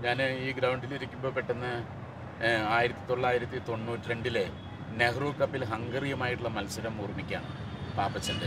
ഞാൻ ഈ ഗ്രൗണ്ടിൽ ഇരിക്കുമ്പോൾ പെട്ടെന്ന് ഏഹ്, ആയിരത്തി തൊള്ളായിരത്തി തൊണ്ണൂറ്റി രണ്ടിലെ നെഹ്റു കപ്പിൽ ഹംഗറിയുമായിട്ടുള്ള മത്സരം ഓർമ്മിക്കുകയാണ് പാപ്പച്ചൻ്റെ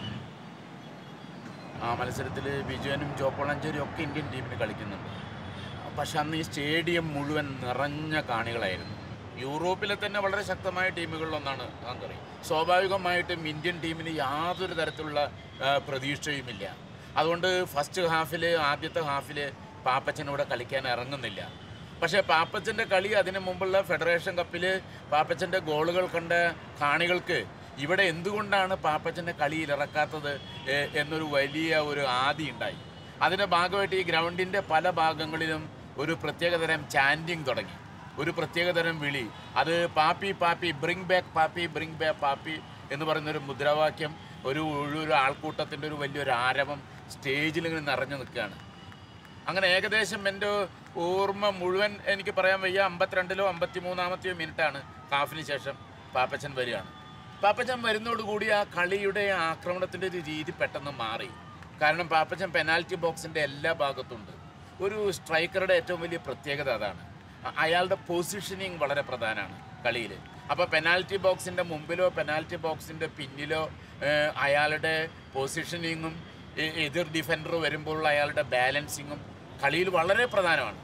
ആ മത്സരത്തിൽ ബിജുവനും ചോപ്പോളഞ്ചേരിയും ഒക്കെ ഇന്ത്യൻ ടീമിന് കളിക്കുന്നുണ്ട് പക്ഷെ അന്ന് ഈ സ്റ്റേഡിയം മുഴുവൻ നിറഞ്ഞ കാണികളായിരുന്നു യൂറോപ്പിലെ തന്നെ വളരെ ശക്തമായ ടീമുകളിലൊന്നാണ് ഹംഗറി സ്വാഭാവികമായിട്ടും ഇന്ത്യൻ ടീമിന് യാതൊരു തരത്തിലുള്ള ആ, പ്രതീക്ഷയുമില്ല അതുകൊണ്ട് ഫസ്റ്റ് ഹാഫിൽ ആദ്യത്തെ ഹാഫിൽ പാപ്പച്ചൻ ഇവിടെ കളിക്കാൻ ഇറങ്ങുന്നില്ല പക്ഷേ പാപ്പച്ചൻ്റെ കളി അതിനു മുമ്പുള്ള ഫെഡറേഷൻ കപ്പിൽ പാപ്പച്ചൻ്റെ ഗോളുകൾ കണ്ട കാണികൾക്ക് ഇവിടെ എന്തുകൊണ്ടാണ് പാപ്പച്ചൻ്റെ കളിയിൽ ഇറക്കാത്തത് എ- എന്നൊരു വലിയ ഒരു ആദി ഉണ്ടായി അതിൻ്റെ ഭാഗമായിട്ട് ഈ ഗ്രൗണ്ടിൻ്റെ പല ഭാഗങ്ങളിലും ഒരു പ്രത്യേകതരം ചാൻറ്റിങ് തുടങ്ങി ഒരു പ്രത്യേകതരം വിളി അത് Pappi Pappi bring back Pappi bring back Pappi എന്ന് പറയുന്നൊരു മുദ്രാവാക്യം ഒരു ഒരു ആൾക്കൂട്ടത്തിൻ്റെ ഒരു വലിയൊരു ആരവം സ്റ്റേജിൽ ഇങ്ങനെ നിറഞ്ഞു നിൽക്കുകയാണ് അങ്ങനെ ഏകദേശം എൻ്റെ ഓർമ്മ മുഴുവൻ എനിക്ക് പറയാൻ വയ്യ അമ്പത്തിരണ്ടിലോ അമ്പത്തി മൂന്നാമത്തെയോ മിനിറ്റാണ് ഹാഫിന് ശേഷം പാപ്പച്ചൻ വരികയാണ് പാപ്പച്ചൻ വരുന്നതോടുകൂടി ആ കളിയുടെ ആക്രമണത്തിൻ്റെ ഒരു രീതി പെട്ടെന്ന് മാറി കാരണം പാപ്പച്ചൻ പെനാൽറ്റി ബോക്സിൻ്റെ എല്ലാ ഭാഗത്തുണ്ട് ഒരു സ്ട്രൈക്കറുടെ ഏറ്റവും വലിയ പ്രത്യേകത അതാണ് അ- അയാളുടെ പൊസിഷനിങ് വളരെ പ്രധാനമാണ് കളിയിൽ അപ്പോൾ പെനാൽറ്റി ബോക്സിൻ്റെ മുമ്പിലോ പെനാൽറ്റി ബോക്സിൻ്റെ പിന്നിലോ ഏഹ്, അയാളുടെ പൊസിഷനിങ്ങും എ- എതിർ ഡിഫൻഡർ വരുമ്പോഴുള്ള അയാളുടെ ബാലൻസിങ്ങും കളിയിൽ വളരെ പ്രധാനമാണ്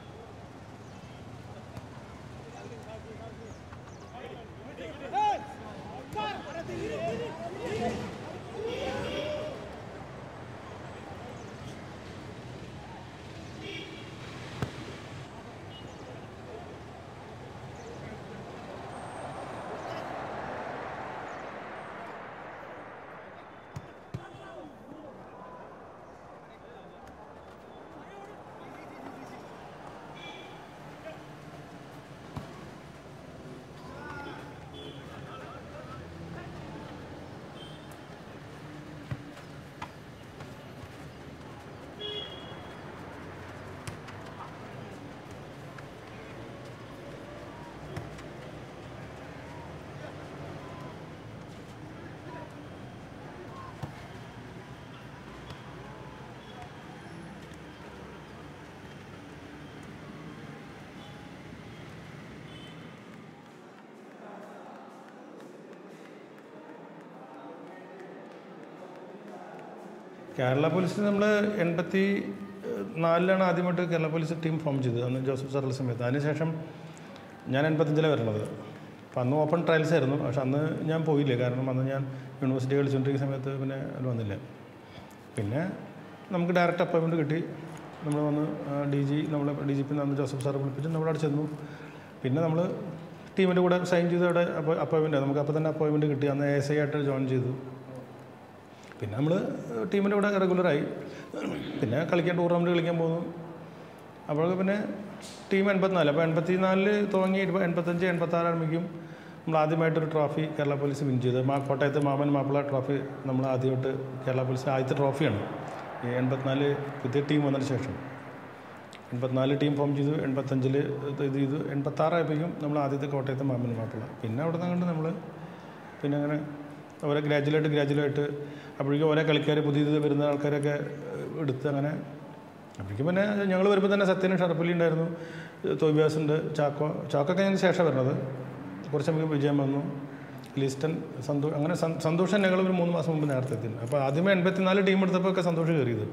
കേരള പോലീസിൽ നമ്മൾ എൺപത്തി നാലിലാണ് ആദ്യമായിട്ട് കേരള പോലീസ് ടീം ഫോം ചെയ്തത് അന്ന് ജോസഫ് സാറുള്ള സമയത്ത് അതിനുശേഷം ഞാൻ എൺപത്തഞ്ചിലാണ് വരുന്നത് അപ്പം അന്ന് ഓപ്പൺ ട്രയൽസ് ആയിരുന്നു പക്ഷെ അന്ന് ഞാൻ പോയില്ല കാരണം അന്ന് ഞാൻ യൂണിവേഴ്സിറ്റി കളിച്ചുകൊണ്ടിരിക്കുന്ന സമയത്ത് പിന്നെ അതിൽ വന്നില്ല പിന്നെ നമുക്ക് ഡയറക്റ്റ് അപ്പോയിൻമെൻറ്റ് കിട്ടി നമ്മൾ വന്ന് ഡി ജി നമ്മളെ ഡി ജി പി അന്ന് ജോസഫ് സാറെ വിളിപ്പിച്ച് നമ്മൾ അവിടെ ചെന്നു പിന്നെ നമ്മൾ ടീമിൻ്റെ കൂടെ സൈൻ ചെയ്ത് അവിടെ അപ്പോയിൻമെൻറ്റ് നമുക്ക് അപ്പോൾ തന്നെ അപ്പോയിൻമെൻറ്റ് കിട്ടി അന്ന് എസ് ഐ ആയിട്ട് ജോയിൻ ചെയ്തു പിന്നെ നമ്മൾ ടീമിൻ്റെ കൂടെ റെഗുലറായി പിന്നെ കളിക്കാൻ ടൂർണമെൻറ്റ് കളിക്കാൻ പോകുന്നു അപ്പോഴൊക്കെ പിന്നെ ടീം എൺപത്തിനാല് അപ്പോൾ എൺപത്തി നാലിൽ തുടങ്ങി ഇരുപ- എൺപത്തഞ്ച് എൺപത്താറ് ആകുമ്പോഴേക്കും നമ്മൾ ആദ്യമായിട്ടൊരു ട്രോഫി കേരള പോലീസ് വിൻ ചെയ്ത് മാ കോട്ടയത്ത് മാമൻ മാപ്പിള ട്രോഫി നമ്മൾ ആദ്യമായിട്ട് കേരള പോലീസ് ആദ്യത്തെ ട്രോഫിയാണ് ഈ എൺപത്തിനാല് പുതിയ ടീം വന്നതിന് ശേഷം എൺപത്തിനാല് ടീം ഫോം ചെയ്തു എൺപത്തഞ്ചിൽ ഇത് ചെയ്തു എൺപത്താറായപ്പോഴേക്കും നമ്മൾ ആദ്യത്തെ കോട്ടയത്തെ മാമൻ മാപ്പിള പിന്നെ അവിടെ നിന്ന് കണ്ട് നമ്മൾ പിന്നെ അങ്ങനെ ഓരോ ഗ്രാജുവലായിട്ട് ഗ്രാജുവലായിട്ട് അപ്പോഴേക്കും ഓരോ കളിക്കാർ പുതിയത് വരുന്ന ആൾക്കാരൊക്കെ ഏഹ്, എടുത്ത് അങ്ങനെ അപ്പോഴേക്കും പിന്നെ ഞങ്ങൾ വരുമ്പോൾ തന്നെ സത്യനും ഷറപ്പലി ഉണ്ടായിരുന്നു തോബിയാസ് ഉണ്ട് ചാക്കോ ചാക്കൊക്കെ ഞങ്ങൾക്ക് ശേഷം വരുന്നത് കുറച്ച് നമുക്ക് വിജയം വന്നു ലിസ്റ്റൻ സന്തോഷ് അങ്ങനെ സന്- സന്തോഷം ഞങ്ങൾ ഒരു മൂന്ന് മാസം മുമ്പ് നേരത്തെ എത്തി അപ്പോൾ ആദ്യമേ എൺപത്തിനാല് ടീം എടുത്തപ്പോൾ ഒക്കെ സന്തോഷം കയറിയത്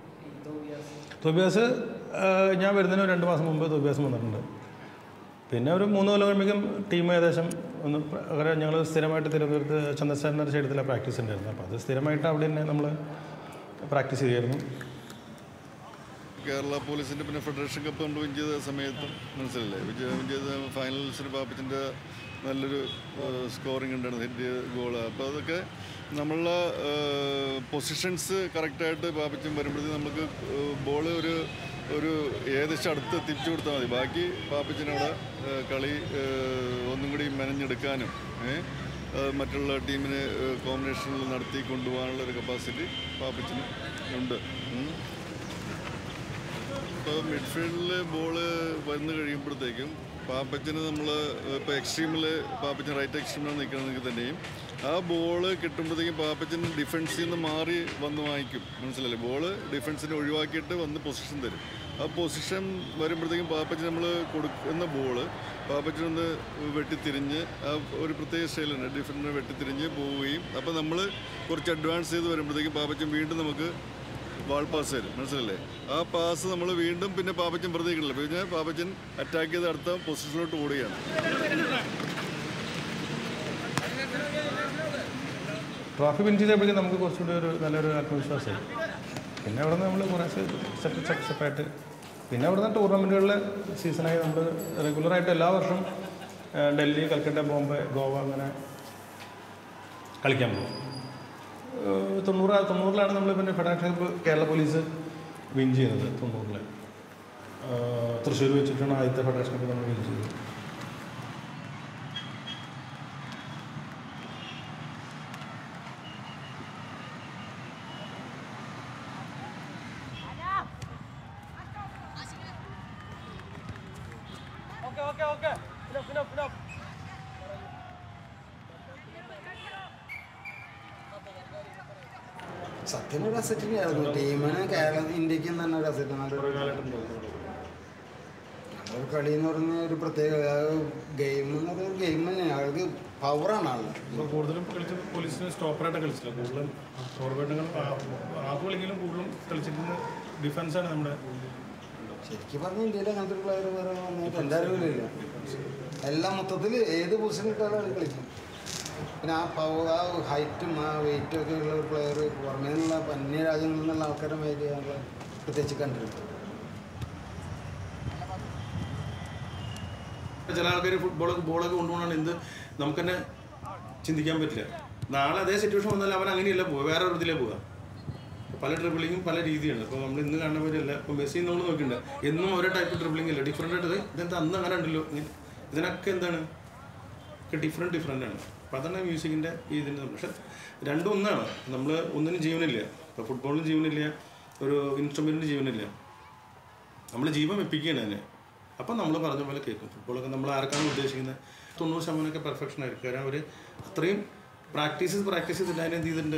തോബിയാസ് ഏഹ്, ഞാൻ വരുന്നതിന് ഒരു രണ്ട് മാസം മുമ്പ് തോബിയാസ് വന്നിട്ടുണ്ട് പിന്നെ ഒരു മൂന്ന് കൊല്ലം കഴിയുമ്പോഴേക്കും ടീം ഏകദേശം ഒന്ന് പ്ര- അങ്ങനെ ഞങ്ങൾ സ്ഥിരമായിട്ട് തിരുവനന്തപുരത്ത് ചന്ദ്രശേഖരൻ്റെ സ്റ്റേഡിയത്തിലെ പ്രാക്ടീസ് ഉണ്ടായിരുന്നു അപ്പോൾ അത് സ്ഥിരമായിട്ട് അവിടെ തന്നെ നമ്മൾ പ്രാക്ടീസ് ചെയ്യുമായിരുന്നു കേരള പോലീസിൻ്റെ പിന്നെ ഫെഡറേഷൻ കപ്പ് നമ്മൾ വിൻ ചെയ്ത സമയത്തും മനസ്സിലല്ലേ വിജയ വിൻ ചെയ്ത ഫൈനൽസിന് പാപ്പത്തിൻ്റെ നല്ലൊരു സ്കോറിംഗ് ഉണ്ടായിരുന്നു ഹിറ്റ് ഗോൾ അപ്പോൾ അതൊക്കെ നമ്മളുടെ പൊസിഷൻസ് കറക്റ്റായിട്ട് പാപ്പച്ചൻ വരുമ്പോഴത്തേക്കും നമുക്ക് ബോൾ ഒരു ഒരു ഏകദേശം അടുത്ത് തിരിച്ചു കൊടുത്താൽ മതി ബാക്കി പാപ്പച്ചനവിടെ ഏഹ്, കളി ഏഹ്, ഒന്നും കൂടി മെനഞ്ഞെടുക്കാനും ഏഹ്, ഏഹ്, മറ്റുള്ള ടീമിന് കോമ്പിനേഷനിൽ നടത്തി കൊണ്ടുപോകാനുള്ള ഒരു കപ്പാസിറ്റി പാപ്പച്ചന് ഉണ്ട് ഉം. ഇപ്പോൾ മിഡ്ഫീൽഡിൽ ബോള് വന്ന് കഴിയുമ്പോഴത്തേക്കും പാപ്പച്ചന് നമ്മൾ ഇപ്പോൾ എക്സ്ട്രീമിൽ പാപ്പച്ചൻ റൈറ്റ് എക്സ്ട്രീമിൽ നിൽക്കണമെങ്കിൽ തന്നെയും ആ ബോള് കിട്ടുമ്പോഴത്തേക്കും പാപ്പച്ചൻ ഡിഫൻസിൽ നിന്ന് മാറി വന്ന് വാങ്ങിക്കും മനസ്സിലല്ലേ ബോള് ഡിഫൻസിനെ ഒഴിവാക്കിയിട്ട് വന്ന് പൊസിഷൻ തരും ആ പൊസിഷൻ വരുമ്പോഴത്തേക്കും പാപ്പച്ചൻ നമ്മൾ കൊടുക്കുന്ന ബോള് പാപ്പച്ചനൊന്ന് വെട്ടിത്തിരിഞ്ഞ് ആ ഒരു പ്രത്യേക സ്റ്റൈലുണ്ട് ഡിഫറെൻ്റ് വെട്ടിത്തിരിഞ്ഞ് പോവുകയും അപ്പോൾ നമ്മൾ കുറച്ച് അഡ്വാൻസ് ചെയ്ത് വരുമ്പോഴത്തേക്കും പാപ്പച്ചൻ വീണ്ടും നമുക്ക് വാൾ പാസ് തരും മനസ്സിലല്ലേ ആ പാസ് നമ്മൾ വീണ്ടും പിന്നെ പാപ്പച്ചൻ വെറുതെ കിട്ടില്ല പിന്നെ പാപ്പച്ചൻ അറ്റാക്ക് ചെയ്ത് അടുത്ത പൊസിഷനിലോട്ട് ഓടുകയാണ് ട്രോഫി വിൻ ചെയ്തപ്പോഴേക്കും നമുക്ക് കുറച്ചുകൂടി ഒരു നല്ലൊരു ആത്മവിശ്വാസമായി പിന്നെ അവിടെ നിന്ന് നമ്മൾ കുറേ സ്റ്റെപ്പ് സ്റ്റെപ്പ് സ്റ്റെപ്പായിട്ട് പിന്നെ അവിടെ നിന്ന് ടൂർണമെൻറ്റുകളിൽ സീസണായി നമ്മൾ റെഗുലറായിട്ട് എല്ലാ വർഷവും ആ, ഡൽഹി കൽക്കട്ട ബോംബെ ഗോവ അങ്ങനെ കളിക്കാൻ പോകും ഏഹ് തൊണ്ണൂറ് തൊണ്ണൂറിലാണ് നമ്മൾ പിന്നെ federation cup Kerala police win ചെയ്യുന്നത് തൊണ്ണൂറിൽ തൃശ്ശൂർ വെച്ചിട്ടാണ് ആദ്യത്തെ ഫെഡറേഷൻ കപ്പ് നമ്മൾ വിൻ ചെയ്തത് സത്യം ഒരു അസറ്റ് തന്നെയായിരുന്നു ടീമിന് കേരള ഇന്ത്യക്കും തന്നെ ഒരു അസറ്റ് നല്ലൊരു ഒരു കളി എന്ന് പറഞ്ഞ ഒരു പ്രത്യേക ഗെയിം എന്ന് പറയുന്നത് ഗെയിം തന്നെയാണ് അവർക്ക് പവറാണ് ആള് ഇപ്പോൾ കൂടുതലും കളിച്ചത് പോലീസിന് സ്റ്റോപ്പറായിട്ട് കളിച്ചില്ല കൂടുതലും ഫോർവേഡുകൾ ആപ്പ് കളിക്കലും കൂടുതലും കളിച്ചിരുന്നത് ഡിഫൻസാണ് നമ്മുടെ ശരിക്കും പറഞ്ഞാൽ ഇന്ത്യയിൽ അങ്ങനത്തെ ഒരു പ്ലെയർ വേറെ വന്നിട്ട് എൻ്റെ അറിവിലില്ല എല്ലാം മൊത്തത്തിൽ ഏത് പൊസിഷൻ ഇട്ടാലും അവർ കളിക്കും പിന്നെ ആ പവർ ആ ഹൈറ്റും ആ വെയിറ്റും ഒക്കെ ഉള്ള ഒരു പ്ലെയർ പുറമേ നിന്നുള്ള അന്യ രാജ്യങ്ങളിൽ നിന്നുള്ള ആൾക്കാരുടെ മേലെ ഞങ്ങൾ പ്രത്യേകിച്ച് കണ്ടിട്ടുണ്ട് ചില ആൾക്കാർ ഫുട്ബോൾ ബോളൊക്കെ കൊണ്ടുപോകണം എന്ത് നമുക്ക് തന്നെ ചിന്തിക്കാൻ പറ്റില്ല നാളെ അതേ സിറ്റുവേഷൻ വന്നാൽ അവൻ അങ്ങനെയല്ല പോവുക വേറെ ഒരു ഇതിലേ പോവുക പല ഡ്രിബിളിങ്ങും പല രീതിയാണ് അപ്പോൾ നമ്മൾ ഇന്ന് കാണുന്ന പോലെയല്ല ഇപ്പോൾ മെസ്സി നമ്മൾ നോക്കിയിട്ടുണ്ട് എന്നും ഓരോ ടൈപ്പ് ഡ്രിബിളിംഗ് അല്ല ഡിഫറെൻ്റ് ആയിട്ട് ഇതെന്താ അന്ന് അങ്ങനെ ഉണ്ടല്ലോ ഇങ്ങനെ ഇതിനൊക്കെ എന്താണ് ഒക്കെ ഡിഫറെൻറ്റ് ഡിഫറെൻ്റ് ആണ് അപ്പോൾ അതാണ് മ്യൂസിക്കിൻ്റെ ഈ ഇതിൻ്റെ പക്ഷെ രണ്ടും ഒന്നാണ് നമ്മൾ ഒന്നിനും ജീവനില്ല ഇപ്പോൾ ഫുട്ബോളിന് ജീവനില്ല ഒരു ഇൻസ്ട്രുമെൻറ്റിന് ജീവനില്ല നമ്മൾ ജീവൻ വെപ്പിക്കുകയാണ് അതിനെ അപ്പം നമ്മൾ പറഞ്ഞ പോലെ കേൾക്കും ഫുട്ബോളൊക്കെ നമ്മൾ ആർക്കാണ് ഉദ്ദേശിക്കുന്നത് തൊണ്ണൂറ് ശതമാനമൊക്കെ പെർഫെക്ഷൻ ആയിരിക്കും കാരണം അവർ അത്രയും പ്രാക്ടീസ് പ്രാക്ടീസ് ചെയ്തിട്ട് അതിനെ എന്ത് ചെയ്തിട്ടുണ്ട്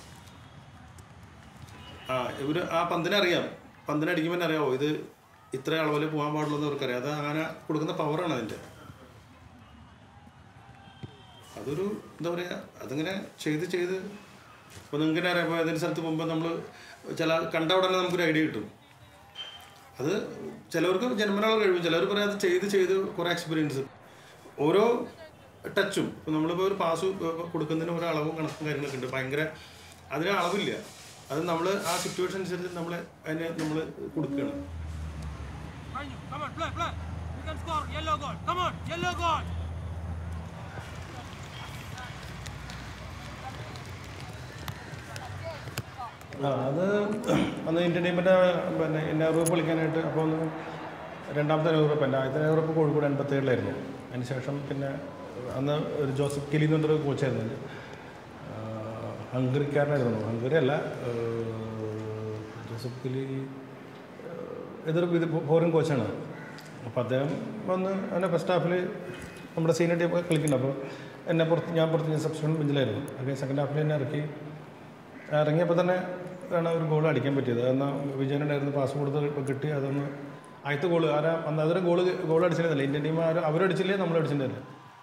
ആ ഇവർ ആ പന്തിനെ അറിയാം പന്തിനെ അടിക്കുമ്പോൾ തന്നെ അറിയാമോ ഇത് ഇത്ര അളവിൽ പോകാൻ പാടുള്ളൂ എന്ന് അവർക്കറിയാം അത് അങ്ങനെ കൊടുക്കുന്ന പവറാണ് അതിൻ്റെ അതൊരു എന്താ പറയുക അതിങ്ങനെ ചെയ്ത് ചെയ്ത് ഇപ്പോൾ നിങ്ങൾക്ക് തന്നെ അറിയാം ഇപ്പോൾ ഏതെങ്കിലും സ്ഥലത്ത് പോകുമ്പോൾ നമ്മൾ ചില കണ്ട ഉടനെ നമുക്കൊരു ഐഡിയ കിട്ടും അത് ചിലവർക്ക് ജന്മനാൾ കഴിവും ചിലവർ പറയാം അത് ചെയ്ത് ചെയ്ത് കുറേ എക്സ്പീരിയൻസ് ഓരോ ടച്ചും ഇപ്പോൾ നമ്മളിപ്പോൾ ഒരു പാസ് കൊടുക്കുന്നതിന് ഓരോ അളവും കണക്കും കാര്യങ്ങളൊക്കെ ഉണ്ട് ഭയങ്കര അതിന് അളവില്ല അത് നമ്മൾ ആ സിറ്റുവേഷൻ അനുസരിച്ച് നമ്മൾ അതിനെ നമ്മൾ കൊടുക്കുകയാണ് Manu, come on, play, play. You can score. Yellow goal. Come on, yellow goal. ആ അത് അന്ന് ഇന്ത്യൻ ടീമിൻ്റെ പിന്നെ നെഹ്റു കളിക്കാനായിട്ട് അപ്പോൾ ഒന്ന് രണ്ടാമത്തെ നെഹ്റു എൻ്റെ ആദ്യത്തെ നെഹ്റു കോഴിക്കോട് എൺപത്തേഴിലായിരുന്നു അതിന് ശേഷം പിന്നെ അന്ന് ഒരു ജോസഫ് കെലി എന്ന് പറഞ്ഞൊരു കോച്ചായിരുന്നു ആ, ഹംഗറിക്കാരനായിരുന്നു ഹംഗറി അല്ല ആ, ജോസഫ് കെലി ആ, ഇതൊരു ഇത് ഫോറിൻ കോച്ചാണ് അപ്പോൾ അദ്ദേഹം വന്ന് അവൻ്റെ ഫസ്റ്റ് ഹാഫിൽ നമ്മുടെ സീനിയർ ടീം കളിക്കുന്നുണ്ട് അപ്പോൾ എന്നെ പുറത്ത് ഞാൻ പുറത്ത് ഞാൻ സബ്സ്റ്റിറ്റ്യൂഷൻ ബെഞ്ചിലായിരുന്നു അങ്ങനെ സെക്കൻഡ് ഹാഫിൽ എന്നെ ഇറക്കി ഇറങ്ങിയപ്പോൾ തന്നെ ആണ് ഒരു ഗോൾ അടിക്കാൻ പറ്റിയത് എന്നാൽ വിജയനുണ്ടായിരുന്നു പാസ് കൊടുത്ത് കിട്ടി അതൊന്ന് ആദ്യത്തെ ഗോൾ ആരാ അന്ന് അതൊരു ഗോൾ ഗോൾ അടിച്ചിരുന്നില്ല ഇന്ത്യൻ ടീം ആരും അവരടിച്ചില്ലേ നമ്മൾ അടിച്ചിട്ടില്ല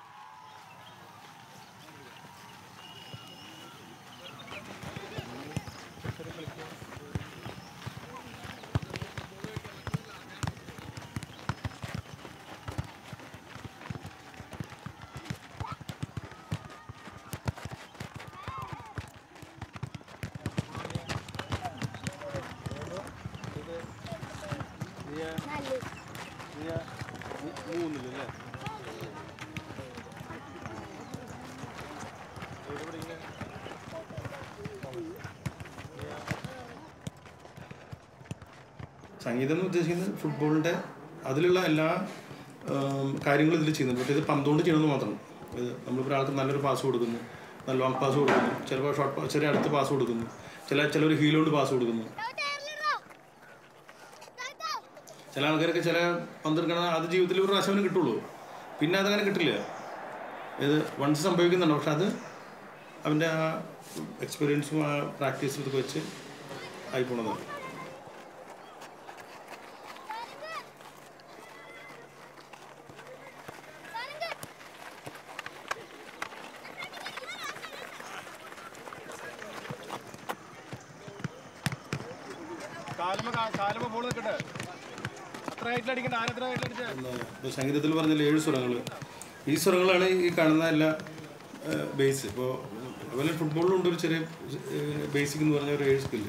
സംഗീതം എന്ന് ഉദ്ദേശിക്കുന്നത് ഫുട്ബോളിൻ്റെ അതിലുള്ള എല്ലാ ഉം, കാര്യങ്ങളും ഇതിൽ ചെയ്യുന്നുണ്ട് പക്ഷേ ഇത് പന്തുകൊണ്ട് ചെയ്യണമെന്ന് മാത്രം ഇത് നമ്മളിപ്പോൾ ഒരാൾക്ക് നല്ലൊരു പാസ് കൊടുക്കുന്നു നല്ല ലോങ് പാസ് കൊടുക്കുന്നു ചിലപ്പോൾ ഷോർട്ട് പാസ് ചെറിയ അടുത്ത് പാസ് കൊടുക്കുന്നു ചില ചിലർ ഹീലോണ്ട് പാസ് കൊടുക്കുന്നു ചില ആൾക്കാരൊക്കെ ചില പന്തെടുക്കണ അത് ജീവിതത്തിൽ ഒരു പ്രാവശ്യം കിട്ടുള്ളൂ പിന്നെ അതങ്ങനെ കിട്ടില്ല ഇത് വൺസ് സംഭവിക്കുന്നുണ്ട് പക്ഷെ അത് അവൻ്റെ ആ എക്സ്പീരിയൻസും ആ പ്രാക്ടീസും ഇതൊക്കെ വെച്ച് ആയി പോണതാണ് ഇപ്പോൾ സംഗീതത്തിൽ പറഞ്ഞാൽ ഏഴ് സ്വരങ്ങൾ ഈ സ്വരങ്ങളാണ് ഈ കാണുന്ന എല്ലാ ബേസ് ഇപ്പോൾ അതുപോലെ ഫുട്ബോളിലുണ്ട് ഒരു ചെറിയ ബേസിക് എന്ന് പറഞ്ഞ ഒരു ഏഴ് സ്കില്ല്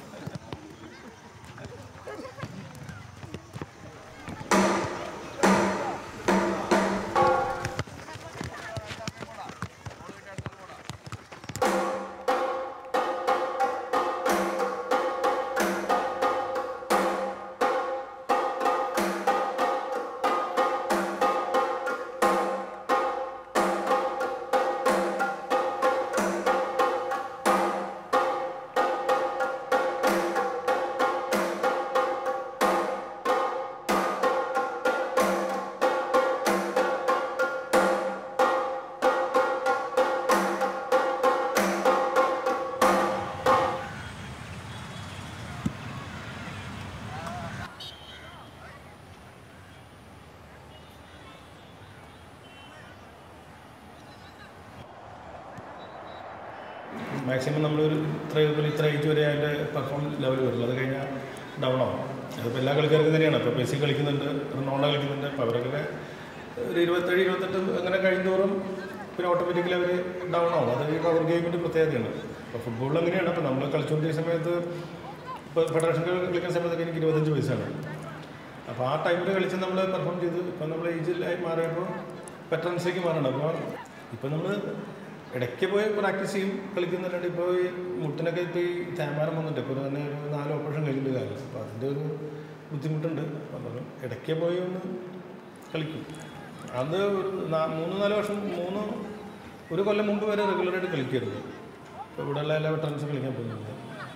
മാക്സിമം നമ്മളൊരു ഇത്ര പോലെ ഇത്ര ഏജ് വരെ അതിൻ്റെ പെർഫോമൻസ് ലെവൽ വരുള്ളൂ അത് കഴിഞ്ഞാൽ ഡൗൺ ആവും അതിപ്പോൾ എല്ലാ കളിക്കാർക്കും തന്നെയാണ് ഇപ്പോൾ മെസ്സി കളിക്കുന്നുണ്ട് റൊണാൾഡോ കളിക്കുന്നുണ്ട് അപ്പോൾ അവരൊക്കെ ഒരു ഇരുപത്തേഴ് ഇരുപത്തെട്ട് അങ്ങനെ കഴിയുന്തോറും പിന്നെ ഓട്ടോമാറ്റിക്കലി അവർ ഡൗൺ ആവും അത് ഈ പവർ ഗെയിമിൻ്റെ പ്രത്യേകതയാണ് അപ്പോൾ ഫുട്ബോളിൽ അങ്ങനെയാണ് അപ്പോൾ നമ്മൾ കളിച്ചുകൊണ്ടിരിക്കുന്ന സമയത്ത് ഇപ്പോൾ ഫെഡറേഷൻ കളിക്കുന്ന സമയത്തൊക്കെ എനിക്ക് ഇരുപത്തഞ്ച് വയസ്സാണ് അപ്പോൾ ആ ടൈമിൽ കളിച്ച് നമ്മൾ പെർഫോം ചെയ്തു ഇപ്പം നമ്മൾ ഏജിലായി മാറിയപ്പോൾ വെറ്ററൻസിലേക്ക് മാറണം അപ്പോൾ ഇപ്പം നമ്മൾ ഇടയ്ക്ക് പോയി പ്രാക്ടീസ് ചെയ്യും കളിക്കുന്നുണ്ട് ഇപ്പോൾ ഈ മുട്ടിനൊക്കെ ഇപ്പോൾ ഈ ചാമാരം വന്നിട്ട് ഇപ്പോൾ തന്നെ ഒരു നാല് ഓപ്പറേഷൻ കഴിഞ്ഞിട്ട് കാലം അപ്പോൾ അതിൻ്റെ ഒരു ബുദ്ധിമുട്ടുണ്ട് അപ്പം ഇടയ്ക്ക് പോയി ഒന്ന് കളിക്കും അത് ഒരു നാ- മൂന്ന് നാല് വർഷം മൂന്ന് ഒരു കൊല്ലം മുമ്പ് വരെ റെഗുലറായിട്ട് കളിക്കുമായിരുന്നു ഇപ്പോൾ ഇവിടെയുള്ള എല്ലാ വെറ്ററൻസും കളിക്കാൻ പോകുന്നുണ്ട്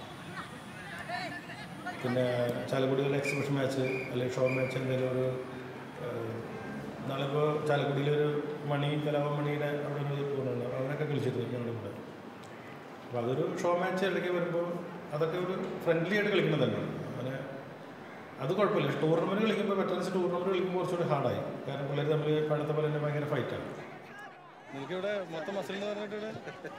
പിന്നെ ചാലക്കുടിയിലെ എക്സിബിഷൻ മാച്ച് അല്ലെങ്കിൽ ഷോ മാച്ച് എന്തെങ്കിലും ഒരു ഏഹ്, നാളെ ഇപ്പോൾ ചാലക്കുടിയിലൊരു മണി കലാപമണിയുടെ അവിടെ ഒരു ടൂർണമെൻ്റ് അവരൊക്കെ കളിച്ചിരുന്നു ഞങ്ങളുടെ കൂടെ അപ്പോൾ അതൊരു ഷോ മാച്ച് ഇടയ്ക്ക് വരുമ്പോൾ അതൊക്കെ ഒരു ഫ്രണ്ട്ലി ആയിട്ട് കളിക്കുന്നത് തന്നെയാണ് അങ്ങനെ അത് കുഴപ്പമില്ല ടൂർണമെൻറ്റ് കളിക്കുമ്പോൾ വെറ്ററൻസ് ടൂർണമെൻറ്റ് കളിക്കുമ്പോൾ കുറച്ചുകൂടി ഹാർഡായി കാരണം പിള്ളേർ തമ്മിൽ പഴത്തെ പോലെ തന്നെ ഭയങ്കര ഫൈറ്റാണ് നിനക്കിവിടെ മൊത്തം മസിൽ എന്ന് പറഞ്ഞിട്ട്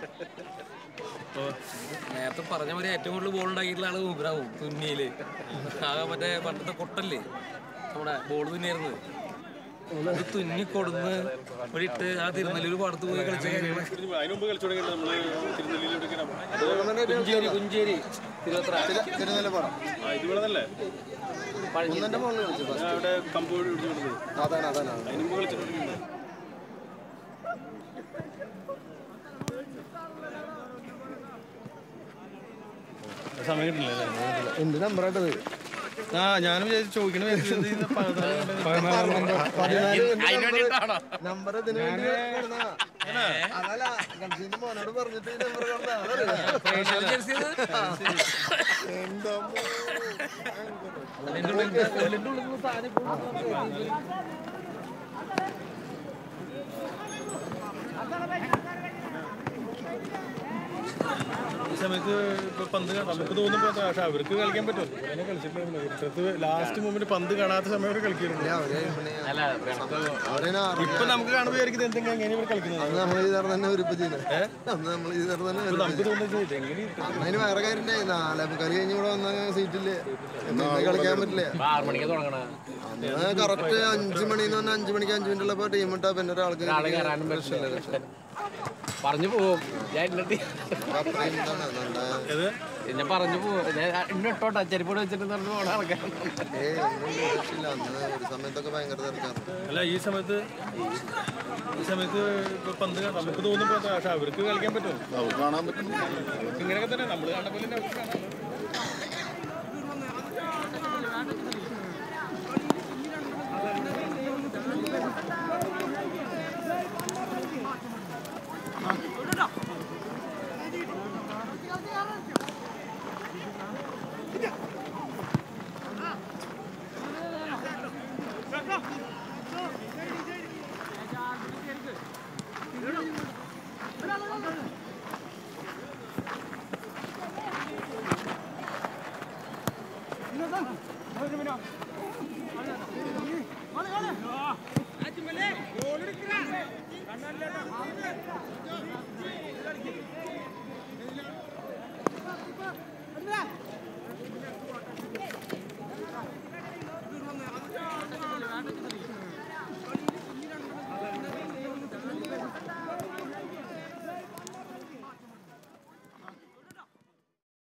നേരത്തെ പറഞ്ഞ പോലെ ഏറ്റവും കൂടുതൽ ബോൾ ഉണ്ടാക്കിയിട്ടുള്ള ആള് മൂപ്പരാവും തുന്നിയില് ആകെ മറ്റേ പണ്ടത്തെ കൊട്ടല്ലേ നമ്മുടെ ബോൾ തുന്നിയായിരുന്നത് അത് തുന്നി കൊടുന്ന് ഇവിടെ ഇട്ട് ആ തിരുനെല്ലൂർ പാടത്ത് പോയി കളിച്ച കാര്യങ്ങൾ അതിന് മുമ്പ് കളിച്ചു തുടങ്ങിയിട്ട് നമ്മള് തിരുനെല്ലിയിലോട്ട് കുഞ്ചേരി കുഞ്ചേരി തിരുവത്ര തിരുനെല്ലപ്പാടം ആ ഇതുപോലെ തന്നെ ഒന്നിന്റെ മുകളിൽ കളിച്ചു ഞാൻ അവിടെ കമ്പോഴ് പിടിച്ചു കൊടുത്തത് അതാണ് അതാണ് അതിന് മുമ്പ് കളിച്ചിട്ടുണ്ട് സമയം കിട്ടില്ല എന്ത് നമ്പറായിട്ടത് ആ ഞാനും വിചാരിച്ചു ചോദിക്കണ അതിന് വേണ്ടിയിട്ടാണോ നമ്പർ ഇതിന് വേണ്ടി കിടന്നതാ. അതല്ല ഗൾഫിന്റെ മോനോട് പറഞ്ഞിട്ട് ഈ നമ്പർ കിടന്ന ജേഴ്സി എന്താ ഈ സമയത്ത് ഇപ്പൊ പന്ത് കാണാം നമുക്ക് തോന്നുമ്പോൾ പക്ഷെ അവർക്ക് കളിക്കാൻ പറ്റും അങ്ങനെ കളിച്ചിട്ടുണ്ടായിരുന്നു ഇപ്പഴത്തെ ലാസ്റ്റ് മൂമെന്റ് പന്ത് കാണാത്ത സമയം അവർ കളിക്കുന്നുണ്ട് ഇപ്പൊ നമുക്ക് കാണുമ്പോൾ വിചാരിക്കുന്നത് എന്തെങ്കിലും എങ്ങനെ ഇവർ കളിക്കുന്നത് അന്ന് നമ്മൾ ഈ തരം തന്നെ ഒരുപ്പ് ചെയ്യുന്നത് അന്ന് നമ്മൾ ഈ തരം തന്നെ ഇപ്പൊ നമുക്ക് തോന്നുന്നത് എങ്ങനെ അന്ന് അതിന് വേറെ കാര്യം നാലേ കളി കഴിഞ്ഞ് ഇവിടെ വന്ന സീറ്റില് കളിക്കാൻ പറ്റില്ല ആറ് മണിക്ക് തുടങ്ങണ അന്ന് കറക്റ്റ് അഞ്ചു മണിന്ന് പറഞ്ഞാൽ അഞ്ചു മണിക്ക് അഞ്ചു മിനിറ്റ് ഉള്ളപ്പോ ടീം ഇട്ടാ പിന്നെ ഒരാൾക്ക് രക്ഷയില്ല, രക്ഷയില്ല. പറഞ്ഞു പോവും ഞാൻ എന്നിട്ട് അത്രയും ഇതാണ് നല്ല- ഞാൻ പറഞ്ഞു പോവും ഞാൻ ഇന്ന ഇട്ടോട്ടെ ചെരുപ്പോട് വെച്ചിട്ട് പറഞ്ഞു പോണ ആൾക്കാർ ഏയ് ഒന്നും രക്ഷയില്ല അന്ന് ഒരു സമയത്തൊക്കെ ഭയങ്കര തിരക്കാണ് അല്ല ഈ സമയത്ത് ഈ സമയത്ത് ഇപ്പൊ പന്ത് കാണാം നമുക്ക് തോന്നുമ്പോൾ പക്ഷെ അവർക്ക് കളിക്കാൻ പറ്റും കാണാൻ പറ്റും ഇങ്ങനെയൊക്കെ തന്നെ നമ്മൾ കാണുന്ന പോലെ തന്നെ അവർക്ക് കാണാം ആ